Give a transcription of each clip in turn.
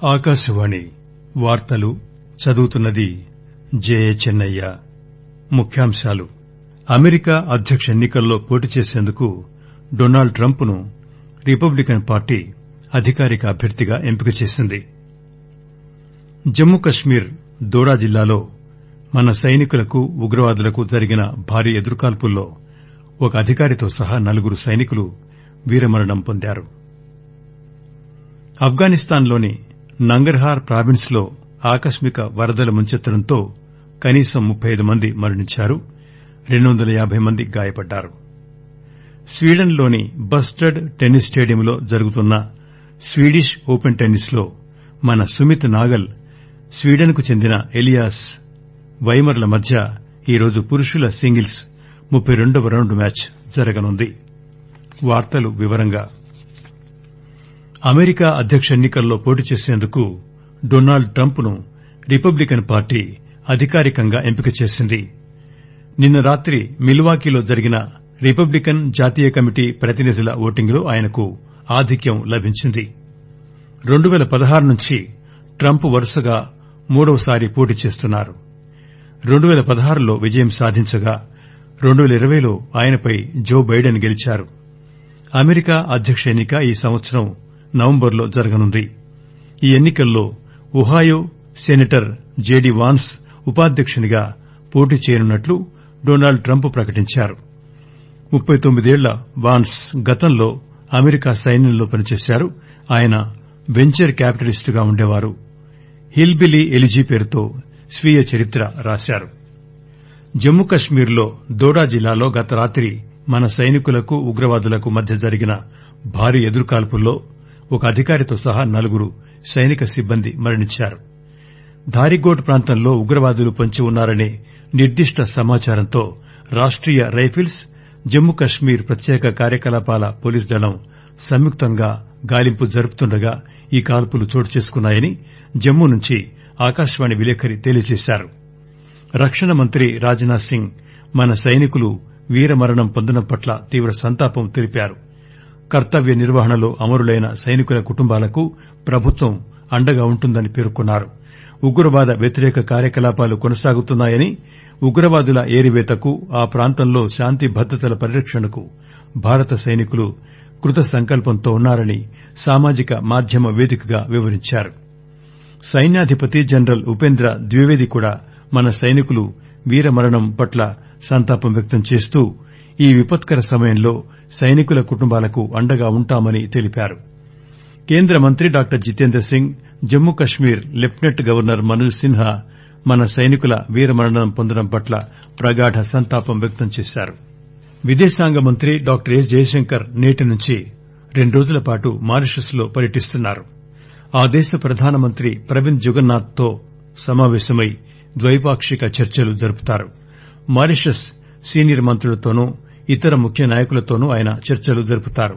ఆకాశవాణి వార్తలు చదువుతున్నది జయ చెన్నయ్య ముఖ్యాంశాలు అమెరికా అధ్యక్ష ఎన్నికల్లో పోటీ చేసేందుకు డొనాల్డ్ ట్రంప్ ను రిపబ్లికన్ పార్టీ అధికారిక అభ్యర్థిగా ఎంపిక చేసింది జమ్మూ కశ్మీర్ దోడా జిల్లాలో మన సైనికులకు ఉగ్రవాదులకు జరిగిన భారీ ఎదురుకాల్పుల్లో ఒక అధికారితో సహా నలుగురు సైనికులు వీరమరణం పొందారు ఆఫ్ఘనిస్తాన్ లోని నంగర్హార్ ప్రావిన్స్ లో ఆకస్మిక వరదలు ముంచెత్తడంతో కనీసం ముప్పై ఐదు మంది మరణించారు రెండు వందల యాబై మంది గాయపడ్డారు స్వీడన్ లోని బస్టడ్ టెన్నిస్ స్టేడియంలో జరుగుతున్న స్వీడిష్ ఓపెన్ టెన్నిస్ లో మన సుమిత్ నాగల్ స్వీడన్ కు చెందిన ఎలియాస్ వైమర్ల మధ్య ఈరోజు పురుషుల సింగిల్స్ ముప్పై రెండవ రౌండ్ మ్యాచ్ జరగనుంది అమెరికా అధ్యక్ష ఎన్నికల్లో పోటీ చేసేందుకు డొనాల్డ్ ట్రంప్ ను రిపబ్లికన్ పార్టీ అధికారికంగా ఎంపిక చేసింది నిన్న రాత్రి మిల్వాకీలో జరిగిన రిపబ్లికన్ జాతీయ కమిటీ ప్రతినిధుల ఓటింగ్ లో ఆయనకు ఆధిక్యం లభించింది రెండు పేల పదహారు నుంచి ట్రంప్ వరుసగా మూడవసారి పోటీ చేస్తున్నారు రెండు పేల పదహారులో విజయం సాధించగా రెండు పేల ఇరవైలో ఆయనపై జో బైడెన్ గెలిచారు అమెరికా అధ్యక్ష ఎన్నిక ఈ సంవత్సరం నవంబర్లో జరగనుంది ఈ ఎన్నికల్లో ఒహాయో సెనేటర్ జేడీ వాన్స్ ఉపాధ్యకునిగా పోటీ చేయనున్నట్లు డొనాల్డ్ ట్రంప్ ప్రకటించారు ముప్పై తొమ్మిదేళ్ల వాన్స్ గతంలో అమెరికా సైన్యంలో పనిచేశారు ఆయన వెంచర్ క్యాపిటలిస్టుగా ఉండేవారు హిల్బిలీ ఎలిజీ పేరుతో స్వీయ చరిత్ర రాశారు జమ్మూ కశ్మీర్ లో దోడా జిల్లాలో గత రాత్రి మన సైనికులకు ఉగ్రవాదులకు మధ్య జరిగిన భారీ ఎదురుకాల్పుల్లో ఒక అధికారితో సహా నలుగురు సైనిక సిబ్బంది మరణించారు ధారిగోట్ ప్రాంతంలో ఉగ్రవాదులు పొంచి ఉన్నారనే నిర్దిష్ట సమాచారంతో రాష్టీయ రైఫిల్స్ జమ్మూ కశ్మీర్ ప్రత్యేక కార్యకలాపాల పోలీసు దళం సంయుక్తంగా గాలింపు జరుపుతుండగా ఈ కాల్పులు చోటు చేసుకున్నాయని జమ్మూ నుంచి ఆకాశవాణి విలేకరి తెలియజేశారు రక్షణ మంత్రి రాజ్నాథ్ సింగ్ మన సైనికులు వీరమరణం పొందడం పట్ల తీవ్ర సంతాపం తెలిపారు కర్తవ్య నిర్వహణలో అమరులైన సైనికుల కుటుంబాలకు ప్రభుత్వం అండగా ఉంటుందని పేర్కొన్నారు ఉగ్రవాద వ్యతిరేక కార్యకలాపాలు కొనసాగుతున్నాయని ఉగ్రవాదుల ఏరివేతకు ఆ ప్రాంతంలో శాంతి భద్రతల పరిరక్షణకు భారత సైనికులు కృత సంకల్పంతో ఉన్నారని సామాజిక మాధ్యమ వేదికగా వివరించారు సైన్యాధిపతి జనరల్ ఉపేంద్ర ద్వివేది కూడా మన సైనికులు వీరమరణం పట్ల సంతాపం వ్యక్తం చేస్తూ ఈ విపత్కర సమయంలో సైనికుల కుటుంబాలకు అండగా ఉంటామని తెలిపారు కేంద్ర మంత్రి doctor Jitendra Singh Jammu Kashmir lieutenant governor Manoj Sinha మన సైనికుల వీరమరణం పొందడం పట్ల ప్రగాఢ సంతాపం వ్యక్తం చేశారు విదేశాంగ మంత్రి డాక్టర్ ఎస్ జయశంకర్ నేటి నుంచి రెండు రోజుల పాటు మారిషస్ లో పర్యటిస్తున్నారు ఆ దేశ ప్రధానమంత్రి ప్రవింద్ జుగన్నాథ్ తో సమావేశమై ద్వైపాక్షిక చర్చలు జరుపుతారు మారిషస్ సీనియర్ మంత్రులతోనూ ఇతర ముఖ్య నాయకులతోనూ ఆయన చర్చలు జరుపుతారు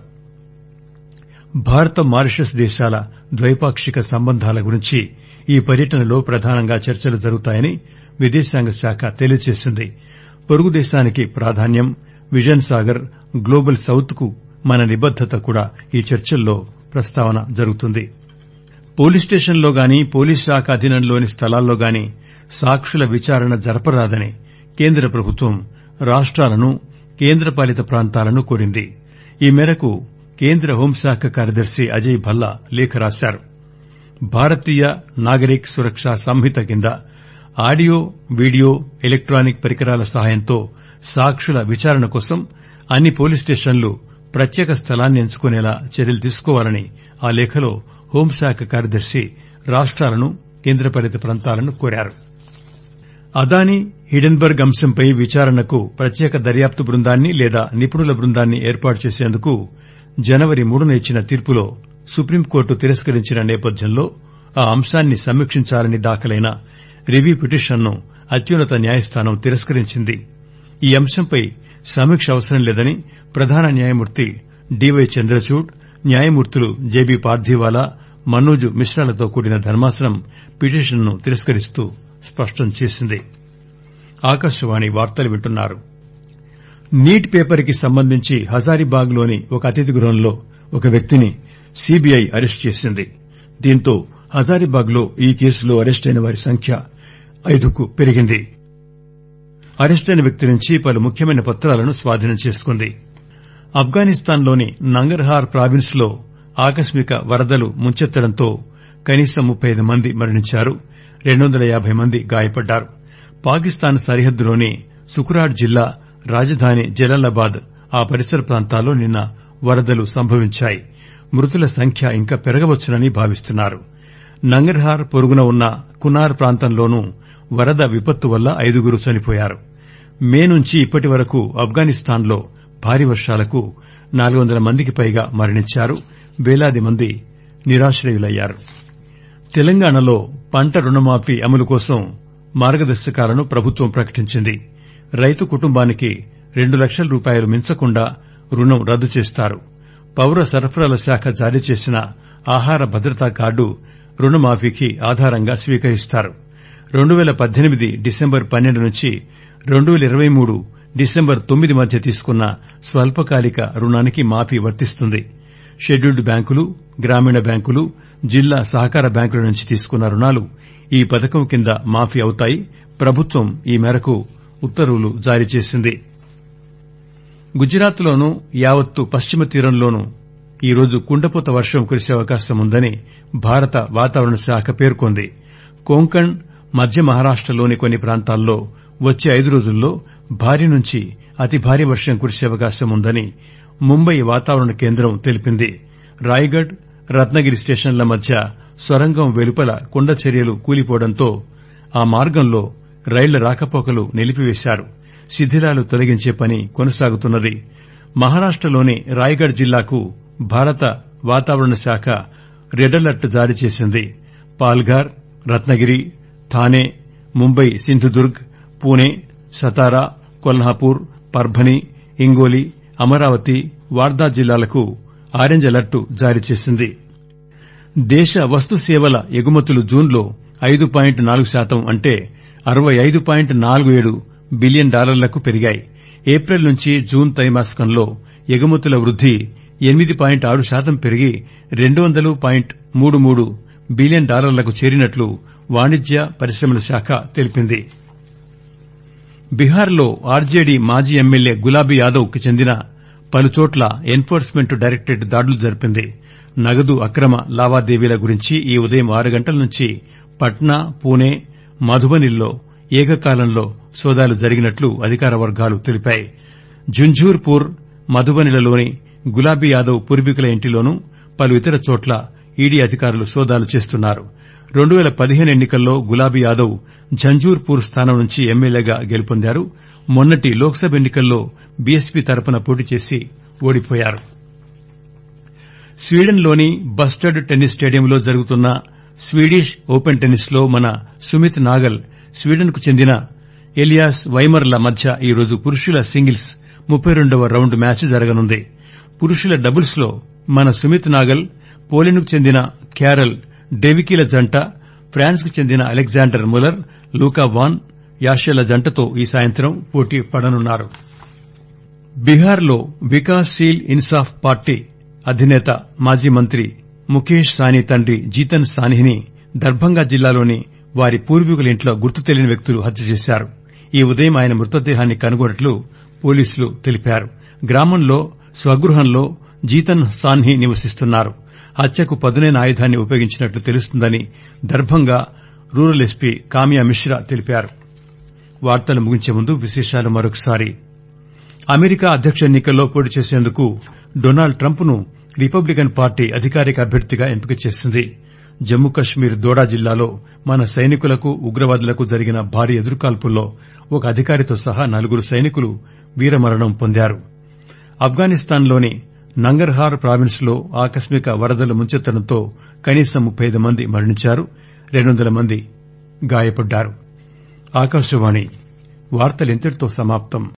భారత మారిషస్ దేశాల ద్వైపాక్షిక సంబంధాల గురించి ఈ పర్యటనలో ప్రధానంగా చర్చలు జరుగుతాయని విదేశాంగ శాఖ తెలియజేసింది పొరుగు దేశానికి ప్రాధాన్యం విజన్ సాగర్ గ్లోబల్ సౌత్ కు మన నిబద్దత కూడా ఈ చర్చల్లో ప్రస్తావన జరుగుతుంది పోలీస్ స్టేషన్లో గాని పోలీస్ శాఖ అధీనంలోని స్థలాల్లో గాని సాక్షుల విచారణ జరపరాదని కేంద్ర ప్రభుత్వం రాష్టాలను కేంద్రపాలిత ప్రాంతాలను కోరింది ఈ మేరకు కేంద్ర హోంశాఖ కార్యదర్శి అజయ్ భల్లా లేఖ రాశారు భారతీయ నాగరిక్ సురక్ష సంహిత కింద ఆడియో వీడియో ఎలక్టానిక్ పరికరాల సహాయంతో సాక్షుల విచారణ కోసం అన్ని పోలీస్ స్టేషన్లు ప్రత్యేక స్థలాన్ని ఎంచుకునేలా చర్యలు తీసుకోవాలని ఆ లేఖలో హోంశాఖ కార్యదర్శి రాష్టాలను కేంద్రపాలిత ప్రాంతాలను కోరారు అదానీ హిడెన్బర్గ్ అంశంపై విచారణకు ప్రత్యేక దర్యాప్తు బృందాన్ని లేదా నిపుణుల బృందాన్ని ఏర్పాటు చేసేందుకు జనవరి మూడున ఇచ్చిన తీర్పులో సుప్రీంకోర్టు తిరస్కరించిన నేపథ్యంలో ఆ అంశాన్ని సమీక్షించాలని దాఖలైన రివ్యూ పిటిషన్ను అత్యున్నత న్యాయస్థానం తిరస్కరించింది ఈ అంశంపై సమీక్ష అవసరం లేదని ప్రధాన న్యాయమూర్తి డివై చంద్రచూడ్ న్యాయమూర్తులు జేబీ పార్థివాలా మనోజ్ మిశ్రాలతో కూడిన ధర్మాసనం పిటిషన్ను తిరస్కరిస్తూ స్పష్టం చేసింది నీట్ పేపర్ కి సంబంధించి హజారీబాగ్ లోని ఒక అతిథి గృహంలో ఒక వ్యక్తిని సీబీఐ అరెస్టు చేసింది దీంతో హజారీబాగ్ లో ఈ కేసులో అరెస్టైన వారి సంఖ్య ఐదుకు పెరిగింది అరెస్టైన వ్యక్తి నుంచి పలు ముఖ్యమైన పత్రాలను స్వాధీనం చేసుకుంది ఆఫ్ఘనిస్తాన్లోని నంగర్హార్ ప్రావిన్స్ లో ఆకస్మిక వరదలు ముంచెత్తడంతో కనీసం ముప్పై ఐదు మంది మరణించారు రెండు వందల యాబై మంది గాయపడ్డారు పాకిస్తాన్ సరిహద్దులోని సుకురాట్ జిల్లా రాజధాని జలాలాబాద్ ఆ పరిసర ప్రాంతాల్లో నిన్న వరదలు సంభవించాయి మృతుల సంఖ్య ఇంకా పెరగవచ్చునని భావిస్తున్నారు నంగర్హార్ పొరుగున ఉన్న కునార్ ప్రాంతంలోనూ వరద విపత్తు వల్ల ఐదుగురు చనిపోయారు మే నుంచి ఇప్పటి వరకు ఆఫ్ఘనిస్తాన్లో భారీ వర్షాలకు నాలుగు వందల మందికి పైగా మరణించారు వేలాది మంది నిరాశ్రయులయ్యారు తెలంగాణలో పంట రుణమాఫీ అమలు కోసం మార్గదర్శకాలను ప్రభుత్వం ప్రకటించింది రైతు కుటుంబానికి రెండు లక్షల రూపాయలు మించకుండా రుణం రద్దు చేస్తారు పౌర సరఫరాల శాఖ జారీ చేసిన ఆహార భద్రతా కార్డు రుణమాఫీకి ఆధారంగా స్వీకరిస్తారు రెండు పేల పద్దెనిమిది డిసెంబర్ పన్నెండు నుంచి రెండు పేల ఇరవై మూడు డిసెంబర్ తొమ్మిది మధ్య తీసుకున్న స్వల్పకాలిక రుణానికి మాఫీ వర్తిస్తుంది షెడ్యూల్డ్ బ్యాంకులు గ్రామీణ బ్యాంకులు జిల్లా సహకార బ్యాంకుల నుంచి తీసుకున్న రుణాలు ఈ పథకం కింద మాఫీ అవుతాయి ప్రభుత్వం ఈ మేరకు ఉత్తర్వులు జారీ చేసింది గుజరాత్ లోనూ యావత్తు పశ్చిమ తీరంలోనూ ఈరోజు కుండపోత వర్షం కురిసే అవకాశం ఉందని భారత వాతావరణ శాఖ పేర్కొంది కోంకణ్ మధ్య మహారాష్టలోని కొన్ని ప్రాంతాల్లో వచ్చే ఐదు రోజుల్లో భారీ నుంచి అతి భారీ వర్షం కురిసే అవకాశం ఉందని ముంబై వాతావరణ కేంద్రం తెలిపింది రాయ్గఢ్ రత్నగిరి స్టేషన్ల మధ్య సొరంగం వెలుపల కొండ చర్యలు కూలిపోవడంతో ఆ మార్గంలో రైళ్ల రాకపోకలు నిలిపివేశారు శిథిలాలు తొలగించే పని కొనసాగుతున్నది మహారాష్టలోని రాయ్గఢ్ జిల్లాకు భారత వాతావరణ శాఖ రెడ్ అలర్ట్ జారీ చేసింది పాల్ఘర్ రత్నగిరి థానే ముంబై సింధుదుర్గ్ పూణె సతారా కొల్హాపూర్ పర్భని ఇంగోలి అమరావతి వార్దా జిల్లాలకు ఆరెంజ్ అలర్ట్ జారీ చేసింది దేశ వస్తు సేవల ఎగుమతులు జూన్లో ఐదు పాయింట్ నాలుగు శాతం అంటే అరవై ఐదు పాయింట్ నాలుగు ఏడు బిలియన్ డాలర్లకు పెరిగాయి ఏప్రిల్ నుంచి జూన్ త్రైమాసికంలో ఎగుమతుల వృద్ది ఎనిమిది పాయింట్ ఆరు శాతం పెరిగి రెండు వందలు పాయింట్ మూడు మూడు బిలియన్ డాలర్లకు చేరినట్లు వాణిజ్య పరిశ్రమల శాఖ తెలిపింది బీహార్లో ఆర్జేడీ మాజీ ఎమ్మెల్యే గులాబీ యాదవ్ కు చెందిన పలుచోట్ల ఎన్ఫోర్స్మెంట్ డైరెక్టరేట్ దాడులు జరిపింది నగదు అక్రమ లావాదేవీల గురించి ఈ ఉదయం ఆరు గంటల నుంచి పట్నా పూణె మధుబనిల్లో ఏకకాలంలో సోదాలు జరిగినట్లు అధికార వర్గాలు తెలిపాయి ఝుంఝూర్ పూర్ మధుబనిలలోని గులాబీ యాదవ్ పూర్వీకుల ఇంటిలోనూ పలు ఇతర చోట్ల ఈడీ అధికారులు సోదాలు చేస్తున్నారు రెండు పేల పదిహేను ఎన్నికల్లో గులాబీ యాదవ్ ఝంఝూర్ పూర్ స్థానం నుంచి ఎమ్మెల్యేగా గెలుపొందారు మొన్నటి లోక్సభ ఎన్నికల్లో బీఎస్పీ తరపున పోటీ చేసి ఓడిపోయారు స్వీడన్లోని బస్టడ్ టెన్నిస్ స్టేడియంలో జరుగుతున్న స్వీడిష్ ఓపెన్ టెన్నిస్ లో మన సుమిత్ నాగల్ స్వీడన్ కు చెందిన ఎలియాస్ వైమర్ల మధ్య ఈరోజు పురుషుల సింగిల్స్ ముప్పై రెండవ రౌండ్ మ్యాచ్ జరగనుంది పురుషుల డబుల్స్ లో మన సుమిత్ నాగల్ పోలెండ్ కు చెందిన క్యారల్ డెవికీల జంట ఫ్రాన్స్ కు చెందిన అలెగ్జాండర్ ములర్ లూకా వాన్ యాషేల జంటతో ఈ సాయంత్రం పోటీ పడనున్నారు బీహార్లో వికాస్ శీల్ ఇన్సాఫ్ పార్టీ అధినేత మాజీ మంత్రి ముఖేష్ సాని తండ్రి జీతన్ సానిని దర్భంగా జిల్లాలోని వారి పూర్వీకుల ఇంట్లో గుర్తు తెలియని వ్యక్తులు హత్య చేశారు ఈ ఉదయం ఆయన మృతదేహాన్ని కనుగొన్నట్లు పోలీసులు తెలిపారు గ్రామంలో స్వగృహంలో జీతన్ సాన్హి నివసిస్తున్నారు హత్యకు పదునైన ఆయుధాన్ని ఉపయోగించినట్లు తెలుస్తుందని దర్భంగా రూరల్ ఎస్పీ కామ్యా మిశ్రా తెలిపారు వార్తలు ముగించే ముందు విశేషాలు మరొకసారి అమెరికా అధ్యక్ష ఎన్నికల్లో పోటీ చేసేందుకు డొనాల్డ్ ట్రంప్ ను రిపబ్లికన్ పార్టీ అధికారిక అభ్యర్థిగా ఎంపిక చేసింది జమ్మూ కశ్మీర్ దోడా జిల్లాలో మన సైనికులకు ఉగ్రవాదులకు జరిగిన భారీ ఎదురుకాల్పుల్లో ఒక అధికారితో సహా నలుగురు సైనికులు వీరమరణం పొందారు ఆఫ్ఘనిస్తాన్లోని నంగర్హార్ ప్రావిన్స్ లో ఆకస్మిక వరదలు ముంచెత్తడంతో కనీసం ముప్పై ఐదు మంది మరణించారు రెండు వందల మంది గాయపడ్డారు ఆకాశవాణి వార్తలింతటితో సమాప్తం